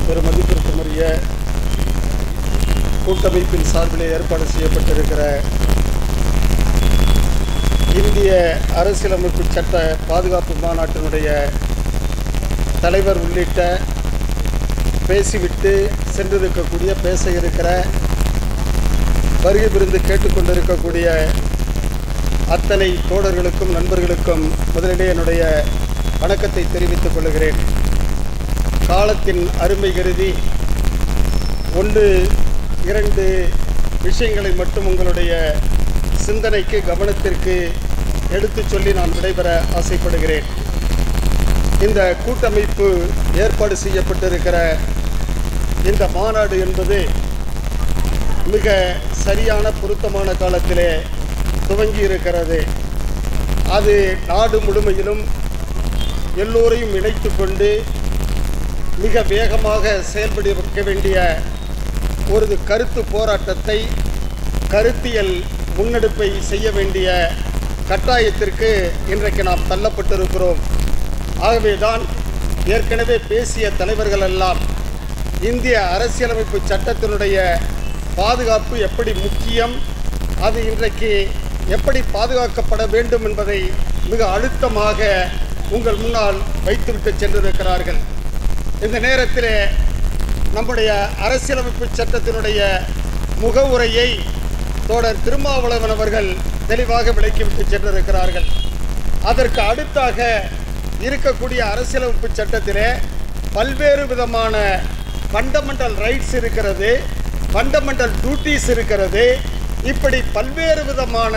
பெருமதிப்பிற்குரிய கூட்டமைப்பின் சார்பில் ஏற்பாடு செய்யப்பட்டிருக்கிற இந்திய அரசியலமைப்பு சட்ட பாதுகாப்பு மாநாட்டினுடைய தலைவர் உள்ளிட்ட பேசிவிட்டு சென்றிருக்கக்கூடிய பேச இருக்கிற வருகை புரிந்து கேட்டுக்கொண்டிருக்கக்கூடிய அத்தனை தோழர்களுக்கும் நண்பர்களுக்கும் முதலிலே என்னுடைய வணக்கத்தை தெரிவித்துக் கொள்கிறேன் காலத்தின் அருமை கருதி ஒன்று இரண்டு விஷயங்களை மட்டும் உங்களுடைய சிந்தனைக்கு கவனத்திற்கு எடுத்துச் சொல்லி நான் விடைபெற ஆசைப்படுகிறேன் இந்த கூட்டமைப்பு ஏற்பாடு செய்யப்பட்டிருக்கிற இந்த மாநாடு என்பது மிக சரியான பொருத்தமான காலத்திலே துவங்கி இருக்கிறது அது நாடு முழுமையிலும் எல்லோரையும் இணைத்து கொண்டு மிக வேகமாக செயல்பட வேண்டிய ஒரு கருத்து போராட்டத்தை கருத்தியல் முன்னெடுப்பை செய்ய வேண்டிய கட்டாயத்திற்கு இன்றைக்கு நாம் தள்ளப்பட்டிருக்கிறோம் ஆகவேதான் ஏற்கனவே பேசிய தலைவர்கள் எல்லாம் இந்திய அரசியலமைப்பு சட்டத்தினுடைய பாதுகாப்பு எப்படி முக்கியம் அது இன்றைக்கு எப்படி பாதுகாக்கப்பட வேண்டும் என்பதை மிக அழுத்தமாக உங்கள் முன்னால் வைத்துவிட்டு சென்றிருக்கிறார்கள் இந்த நேரத்தில் நம்முடைய அரசியலமைப்பு சட்டத்தினுடைய முகவுரையை தோழர் திருமாவளவன் அவர்கள் தெளிவாக விளக்கிவிட்டு சென்றிருக்கிறார்கள் அதற்கு அடுத்தாக இருக்கக்கூடிய அரசியலமைப்பு சட்டத்திலே பல்வேறு விதமான ஃபண்டமெண்டல் ரைட்ஸ் இருக்கிறது ஃபண்டமெண்டல் டியூட்டிஸ் இருக்கிறது இப்படி பல்வேறு விதமான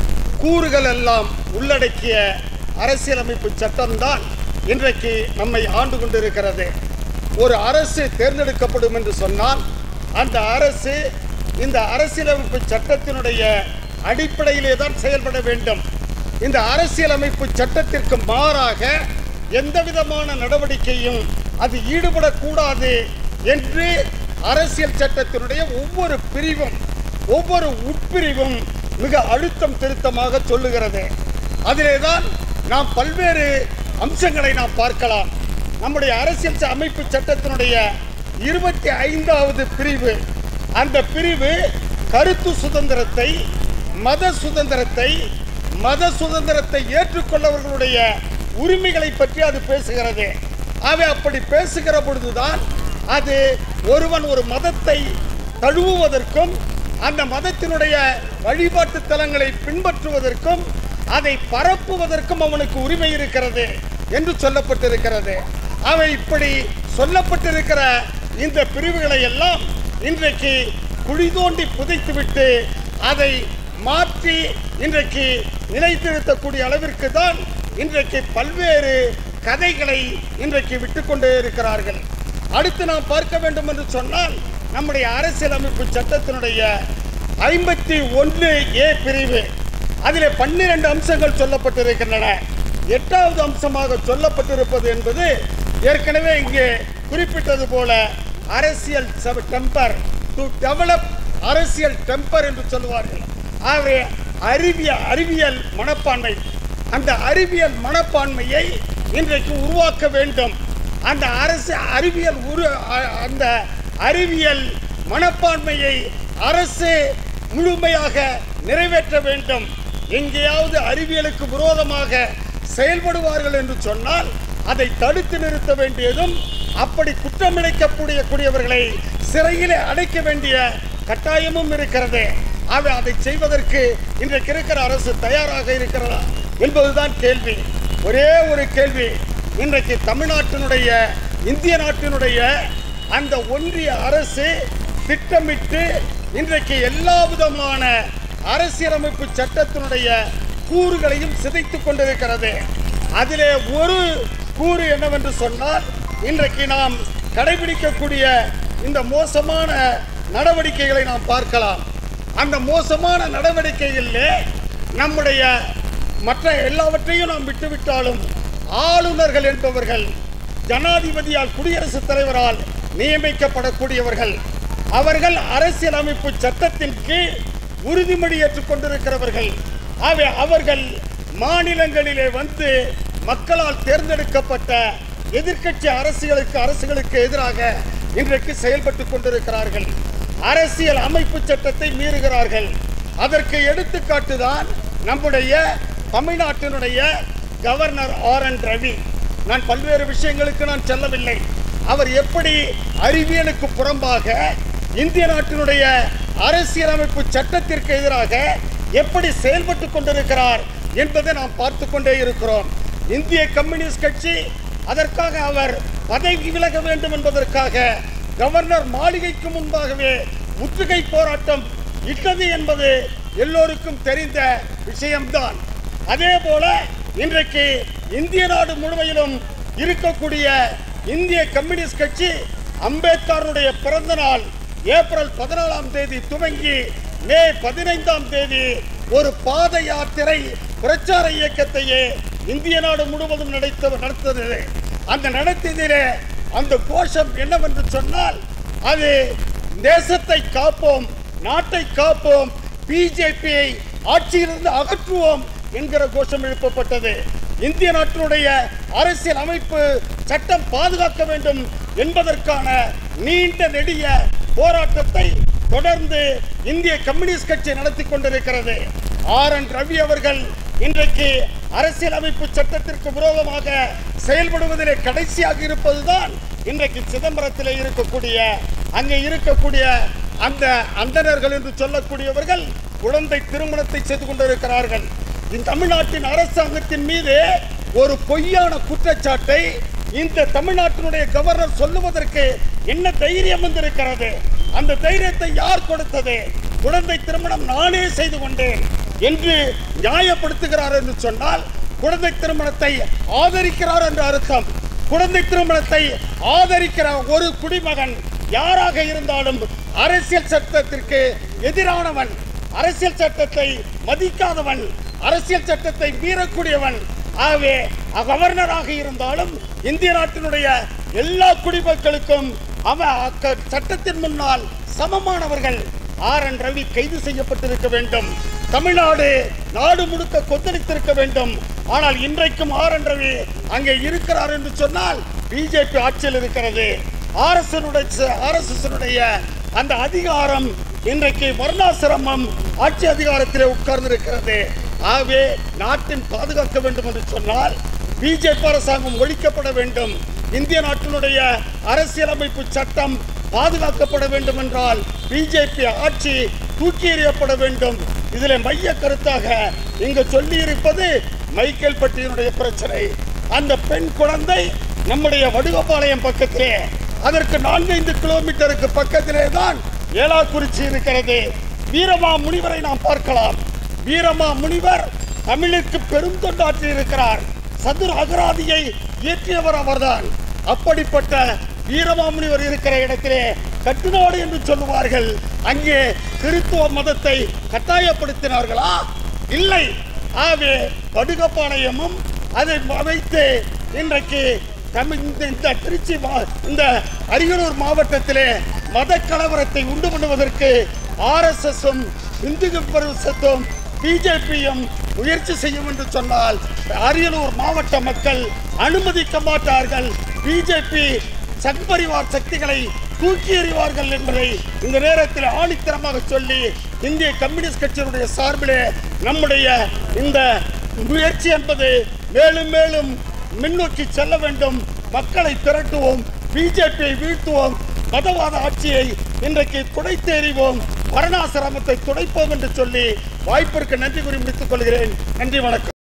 கூறுகள் எல்லாம் உள்ளடக்கிய அரசியலமைப்பு சட்டம்தான் இன்றைக்கு நம்மை ஆண்டு கொண்டிருக்கிறது ஒரு அரசு தேர்ந்தெடுக்கப்படும் என்று சொன்னால் அந்த அரசு இந்த அரசியலமைப்பு சட்டத்தினுடைய அடிப்படையிலே தான் செயல்பட வேண்டும் இந்த அரசியலமைப்பு சட்டத்திற்கு மாறாக எந்த விதமான நடவடிக்கையும் அது ஈடுபடக்கூடாது என்று அரசியல் சட்டத்தினுடைய ஒவ்வொரு பிரிவும் ஒவ்வொரு உட்பிரிவும் மிக அழுத்தம் திருத்தமாக சொல்லுகிறது அதிலே தான் நாம் பல்வேறு அம்சங்களை நாம் பார்க்கலாம் நம்முடைய அரசியல் ச- அமைப்பு சட்டத்தினுடைய இருபத்தி ஐந்தாவது பிரிவு அந்த பிரிவு கருத்து சுதந்திரத்தை மத சுதந்திரத்தை மத சுதந்திரத்தை ஏற்றுக்கொள்ளவர்களுடைய உரிமைகளை பற்றி அது பேசுகிறது அவை அப்படி பேசுகிற பொழுதுதான் அது ஒருவன் ஒரு மதத்தை தழுவுவதற்கும் அந்த மதத்தினுடைய வழிபாட்டு தலங்களை பின்பற்றுவதற்கும் அதை பரப்புவதற்கும் அவனுக்கு உரிமை இருக்கிறது என்று சொல்லப்பட்டிருக்கிறது அவை இப்படி சொல்லப்பட்டிருக்கிற இந்த பிரிவுகளை எல்லாம் இன்றைக்கு குழி தோண்டி புதைத்துவிட்டு அதை மாற்றி இன்றைக்கு நிலைத்திருத்தக்கூடிய அளவிற்கு தான் இன்றைக்கு பல்வேறு கதைகளை இன்றைக்கு விட்டுக்கொண்டே இருக்கிறார்கள் அடுத்து நாம் பார்க்க வேண்டும் என்று சொன்னால் நம்முடைய அரசியலமைப்பு சட்டத்தினுடைய ஐம்பத்தி ஒன்று ஏ பிரிவு அதில் பன்னிரண்டு அம்சங்கள் சொல்லப்பட்டிருக்கின்றன எட்டாவது அம்சமாக சொல்லப்பட்டிருப்பது என்பது ஏற்கனவே இங்கே குறிப்பிட்டது போல அரசியல் டெம்பர் டு டெவலப் அரசியல் டெம்பர் என்று சொல்லுவார்கள் ஆகவே அறிவியல் அறிவியல் மனப்பான்மை அந்த அறிவியல் மனப்பான்மையை இன்றைக்கு உருவாக்க வேண்டும் அந்த அரசு அறிவியல் உரு அ- அந்த அறிவியல் மனப்பான்மையை அரசு முழுமையாக நிறைவேற்ற வேண்டும் எங்கேயாவது அறிவியலுக்கு விரோதமாக செயல்படுவார்கள் என்று சொன்னால் அதை தடுத்து நிறுத்த வேண்டியதும் அப்படி குற்றமிழைக்கக்கூடிய கூடியவர்களை சிறையிலே அடைக்க வேண்டிய கட்டாயமும் இருக்கிறது ஆக அதை செய்வதற்கு இன்றைக்கு இருக்கிற அரசு தயாராக இருக்கிறதா என்பதுதான் கேள்வி ஒரே ஒரு கேள்வி இன்றைக்கு தமிழ்நாட்டினுடைய இந்திய நாட்டினுடைய அந்த ஒன்றிய அரசு திட்டமிட்டு இன்றைக்கு எல்லா விதமான அரசியலமைப்பு சட்டத்தினுடைய கூறுகளையும் சிதைத்துக் கொண்டிருக்கிறது அதிலே ஒரு கூறு என்னவென்று சொன்னால் இன்றைக்கு நாம் கடைபிடிக்கக்கூடிய இந்த மோசமான நடவடிக்கைகளை நாம் பார்க்கலாம் அந்த மோசமான நடவடிக்கைகளிலே நம்முடைய மற்ற எல்லாவற்றையும் நாம் விட்டுவிட்டாலும் ஆளுநர்கள் என்பவர்கள் ஜனாதிபதியால் குடியரசுத் தலைவரால் நியமிக்கப்படக்கூடியவர்கள் அவர்கள் அரசியலமைப்பு சட்டத்தின் கீழ் உறுதிமொழி ஏற்றுக் கொண்டிருக்கிறவர்கள் ஆகவே அவர்கள் மாநிலங்களிலே வந்து மக்களால் தேர்ந்தெடுக்கப்பட்ட எதிர்க்கட்சி அரசியலுக்கு அரசுகளுக்கு எதிராக இன்றைக்கு செயல்பட்டு கொண்டிருக்கிறார்கள் அரசியல் அமைப்பு சட்டத்தை மீறுகிறார்கள் அதற்கு எடுத்துக்காட்டு தான் நம்முடைய தமிழ்நாட்டினுடைய கவர்னர் ஆர் என் ரவி நான் பல்வேறு விஷயங்களுக்கு நான் செல்லவில்லை அவர் எப்படி அறிவியலுக்கு புறம்பாக இந்திய நாட்டினுடைய அரசியலமைப்பு சட்டத்திற்கு எதிராக எப்படி செயல்பட்டு கொண்டிருக்கிறார் என்பதை நாம் பார்த்து கொண்டே இருக்கிறோம் இந்திய கம்யூனிஸ்ட் கட்சி அதற்காக அவர் பதவி விலக வேண்டும் என்பதற்காக கவர்னர் மாளிகைக்கு முன்பாகவே முற்றுகை போராட்டம் இட்டது என்பது எல்லோருக்கும் தெரிந்த விஷயம்தான் அதே போல இன்றைக்கு இந்திய நாடு முழுமையிலும் இருக்கக்கூடிய இந்திய கம்யூனிஸ்ட் கட்சி அம்பேத்கருடைய பிறந்த நாள் ஏப்ரல் பதினாலாம் தேதி துவங்கி மே பதினைந்தாம் தேதி ஒரு பாத யாத்திரை பிரச்சார இயக்கத்தையே இந்திய நாடு முழுவதும் நடத்த நடத்தது அந்த நடத்தியதிலே அந்த கோஷம் என்னவென்று சொன்னால் அது தேசத்தை காப்போம் நாட்டை காப்போம் பிஜேபியை ஆட்சியிலிருந்து அகற்றுவோம் என்கிற கோஷம் எழுப்பப்பட்டது இந்திய நாட்டினுடைய அரசியல் அமைப்பு சட்டம் பாதுகாக்க வேண்டும் என்பதற்கான நீண்ட நெடிய போராட்டத்தை தொடர்ந்து இந்திய கம்யூனிஸ்ட் கட்சி நடத்தி கொண்டிருக்கிறது ஆர் என் ரவி அவர்கள் இன்றைக்கு அரசியலமைப்பு சட்டத்திற்கு விரோதமாக செயல்படுவதிலே கடைசியாக இருப்பதுதான் இன்றைக்கு சிதம்பரத்திலே இருக்கக்கூடிய அங்கே இருக்கக்கூடிய அந்த அந்தணர்கள் என்று சொல்லக்கூடியவர்கள் குழந்தை திருமணத்தை செய்து கொண்டிருக்கிறார்கள் இந்த தமிழ்நாட்டின் அரசாங்கத்தின் மீது ஒரு பொய்யான குற்றச்சாட்டை இந்த தமிழ்நாட்டினுடைய கவர்னர் சொல்லுவதற்கு என்ன தைரியம் வந்திருக்கிறது அந்த தைரியத்தை யார் கொடுத்தது குழந்தை திருமணம் நானே செய்து கொண்டேன் என்று நியாயப்படுத்துகிறார் என்று சொன்னால் குழந்தை திருமணத்தை ஆதரிக்கிறார் என்று அர்த்தம் குழந்தை திருமணத்தை ஆதரிக்கிற ஒரு குடிமகன் யாராக இருந்தாலும் அரசியல் சட்டத்திற்கு எதிரானவன் அரசியல் சட்டத்தை மதிக்காதவன் அரசியல் சட்டத்தை மீறக்கூடியவன் ஆகவே கவர்னராக இருந்தாலும் இந்திய நாட்டினுடைய எல்லா குடிமக்களுக்கும் அவன் அக்க- சட்டத்தின் முன்னால் சமமானவர்கள் ஆர் என் ரவி கைது செய்யப்பட்டிருக்க வேண்டும் தமிழ்நாடு நாடு முழுக்க கொந்தளித்திருக்க வேண்டும் ஆனால் இன்றைக்கும் ஆர் என் ரவி அங்கே இருக்கிறார் என்று சொன்னால் பிஜேபி ஆட்சியில் இருக்கிறது ஆர்எஸ்னுடைய ஆர்எஸ்எஸ்னுடைய அந்த அதிகாரம் இன்றைக்கு வர்ணாசிரமம் ஆட்சி அதிகாரத்திலே உட்கார்ந்திருக்கிறது ஆகவே நாட்டின் பாதுகாக்க வேண்டும் என்று சொன்னால் பிஜேபி அரசாங்கம் ஒழிக்கப்பட வேண்டும் இந்திய நாட்டினுடைய அரசியலமைப்பு சட்டம் பாதுகாக்கப்பட வேண்டும் என்றால் பிஜேபி ஆட்சி தூக்கி எறியப்பட வேண்டும் இதில் மைய கருத்தாக இங்கு சொல்லி இருப்பது மைக்கேல் பட்டியனுடைய பிரச்சனை அந்த பெண் குழந்தை நம்முடைய வடுகப்பாளையம் பக்கத்திலே அதற்கு நான்கைந்து கிலோமீட்டருக்கு பக்கத்திலே தான் ஏலாக்குறிச்சி இருக்கிறது வீரமா முனிவரை நாம் பார்க்கலாம் வீரமா முனிவர் தமிழுக்கு பெரும் தொண்டாற்றி இருக்கிறார் சதுர அகராதியை இயற்றியவர் அவர்தான் அப்படிப்பட்ட வீரமாமுனிவர் இருக்கிற இடத்திலே கட்டுநாடு என்று சொல்லுவார்கள் அங்கே கிறித்துவ மதத்தை கட்டாயப்படுத்தினார்களா இல்லை ஆகவே படுகப்பாளையமும் அதை அமைத்து இன்றைக்கு தமிழ் இந்த இந்த திருச்சி மா- இந்த அரியலூர் மாவட்டத்திலே மத கலவரத்தை உண்டு பண்ணுவதற்கு ஆர்எஸ்எஸும் இந்து பரிசத்தும் பிஜேபியும் முயற்சி செய்யும் என்று சொன்னால் அரியலூர் மாவட்ட மக்கள் அனுமதிக்க மாட்டார்கள் பிஜேபி சங்பரிவார் சக்திகளை தூக்கி எறிவார்கள் என்பதை இந்த நேரத்தில் ஆணித்தரமாக சொல்லி இந்திய கம்யூனிஸ்ட் கட்சியினுடைய சார்பிலே நம்முடைய இந்த முயற்சி என்பது மேலும் மேலும் முன்னோக்கி செல்ல வேண்டும் மக்களை திரட்டுவோம் பிஜேபியை வீழ்த்துவோம் மதவாத ஆட்சியை இன்றைக்கு துடைத்து எறிவோம் வர்ணாசிரமத்தை துடைப்போம் என்று சொல்லி வாய்ப்பிற்கு நன்றி கூறி முடித்துக் கொள்கிறேன் நன்றி வணக்கம்